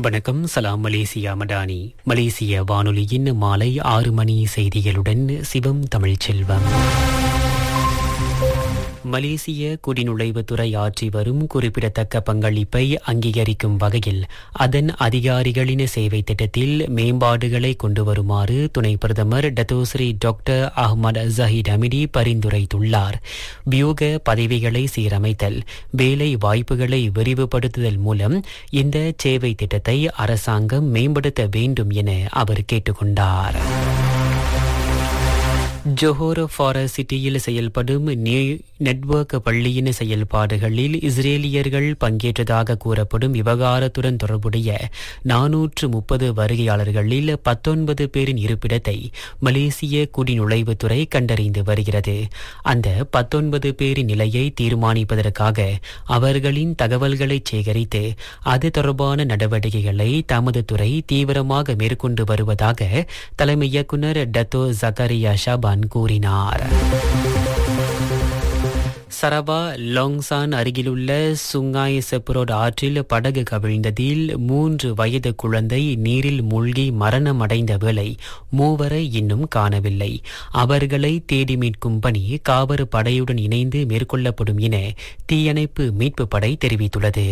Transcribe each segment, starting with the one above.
வணக்கம் சலாம் மலேசியா மடானி மலேசிய வானொலியின் மாலை ஆறு மணி செய்திகளுடன் சிவம் தமிழ்ச்செல்வம் மலேசிய குடிநுழைவுத்துறை ஆற்றி வரும் குறிப்பிடத்தக்க பங்களிப்பை அங்கீகரிக்கும் வகையில் அதன் அதிகாரிகளின் சேவை திட்டத்தில் மேம்பாடுகளை கொண்டு வருமாறு துணை பிரதமர் Datuk Seri doctor Ahmad Zahid Hamidi பரிந்துரைத்துள்ளார் வியூக பதவிகளை சீரமைத்தல் வேலை வாய்ப்புகளை விரிவுபடுத்துதல் மூலம் இந்த சேவை திட்டத்தை அரசாங்கம் மேம்படுத்த வேண்டும் என அவர் கேட்டுக்கொண்டார் ஜோஹோர் ஃபாரஸ்ட் சிட்டியில் செயல்படும் நியூ நெட்வொர்க் பள்ளியின் செயல்பாடுகளில் இஸ்ரேலியர்கள் பங்கேற்றதாக கூறப்படும் விவகாரத்துடன் தொடர்புடைய நானூற்று முப்பது வருகையாளர்களில் பத்தொன்பது பேரின் இருப்பிடத்தை மலேசிய குடிநுழைவுத்துறை கண்டறிந்து வருகிறது அந்த பத்தொன்பது பேரின் நிலையை தீர்மானிப்பதற்காக அவர்களின் தகவல்களை சேகரித்து அது தொடர்பான நடவடிக்கைகளை தமது துறை தீவிரமாக மேற்கொண்டு வருவதாக தலைமை இயக்குநர் டத்தோ ஜக்கரியா ஷாபான் கூறினார் சரவா லாங்சான் அருகிலுள்ள சுங்காய் செப்ரோட் ஆற்றில் படகு கவிழ்ந்ததில் மூன்று வயது குழந்தை நீரில் மூழ்கி மரணமடைந்த வேளை மூவரை இன்னும் காணவில்லை அவர்களை தேடி மீட்கும் பணி காவறு படையுடன் இணைந்து மேற்கொள்ளப்படும் என தீயணைப்பு மீட்பு படை தெரிவித்துள்ளது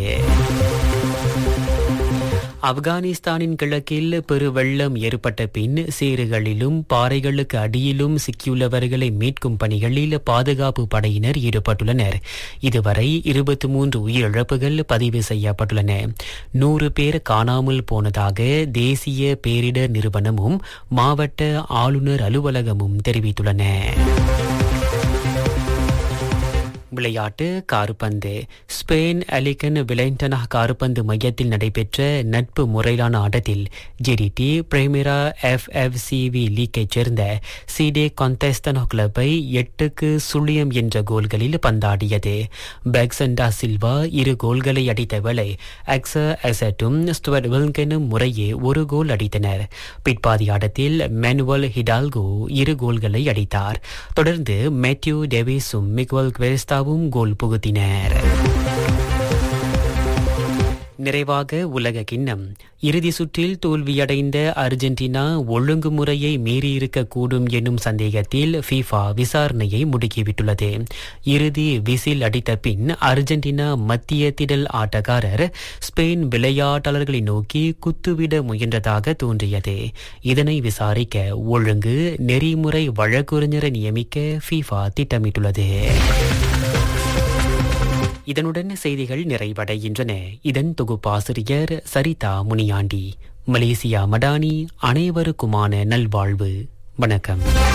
ஆப்கானிஸ்தானின் கிழக்கில் பெருவெள்ளம் ஏற்பட்ட பின் சேறுகளிலும் பாறைகளுக்கு அடியிலும் சிக்கியுள்ளவர்களை மீட்கும் பணிகளில் பாதுகாப்பு படையினர் ஈடுபட்டுள்ளனர் இதுவரை இருபத்தி மூன்று உயிரிழப்புகள் பதிவு செய்யப்பட்டுள்ளன நூறு பேர் காணாமல் போனதாக தேசிய பேரிடர் நிறுவனமும் மாவட்ட ஆளுநர் அலுவலகமும் தெரிவித்துள்ளன விளையாட்டு காருப்பந்து ஸ்பெயின் அலிகன் விளைண்டனா காருப்பந்து மையத்தில் நடைபெற்ற நட்பு முறையிலான ஆட்டத்தில் JDT Primeira F F C லீக்கைச் சேர்ந்த சிடே கான்டெஸ்டனோ கிளப்பை எட்டுக்கு சுழியம் என்ற கோல்களில் பந்தாடியது பெக்சண்டா சில்வா இரு கோல்களை அடித்த வேளை அக்ஸ அசட்டும் ஸ்டுவர்ட் வில்கனும் முறையே ஒரு கோல் அடித்தனர் பிற்பாதி ஆட்டத்தில் மேனுவல் ஹிடால்கோ இரு கோல்களை அடித்தார் தொடர்ந்து மேத்யூ டெவிஸும் மிக்வல் குவெஸ்டா இந்தியாவும் கோல் புகுத்தினர் நிறைவாக உலக கிண்ணம் இறுதி சுற்றில் தோல்வியடைந்த அர்ஜென்டினா ஒழுங்குமுறையை மீறியிருக்கக்கூடும் என்னும் சந்தேகத்தில் ஃபீஃபா விசாரணையை முடுக்கிவிட்டுள்ளது இறுதி விசில் அடித்த பின் அர்ஜென்டினா மத்திய திடல் ஆட்டக்காரர் ஸ்பெயின் விளையாட்டாளர்களை நோக்கி குத்துவிட முயன்றதாக தோன்றியது இதனை விசாரிக்க ஒழுங்கு நெறிமுறை வழக்குரைஞரை நியமிக்க ஃபீஃபா திட்டமிட்டுள்ளது இதனுடன் செய்திகள் நிறைவடைகின்றன இதன் தொகுப்பாசிரியர் சரிதா முனியாண்டி மலேசியா மடானி அனைவருக்குமான நல்வாழ்வு வணக்கம்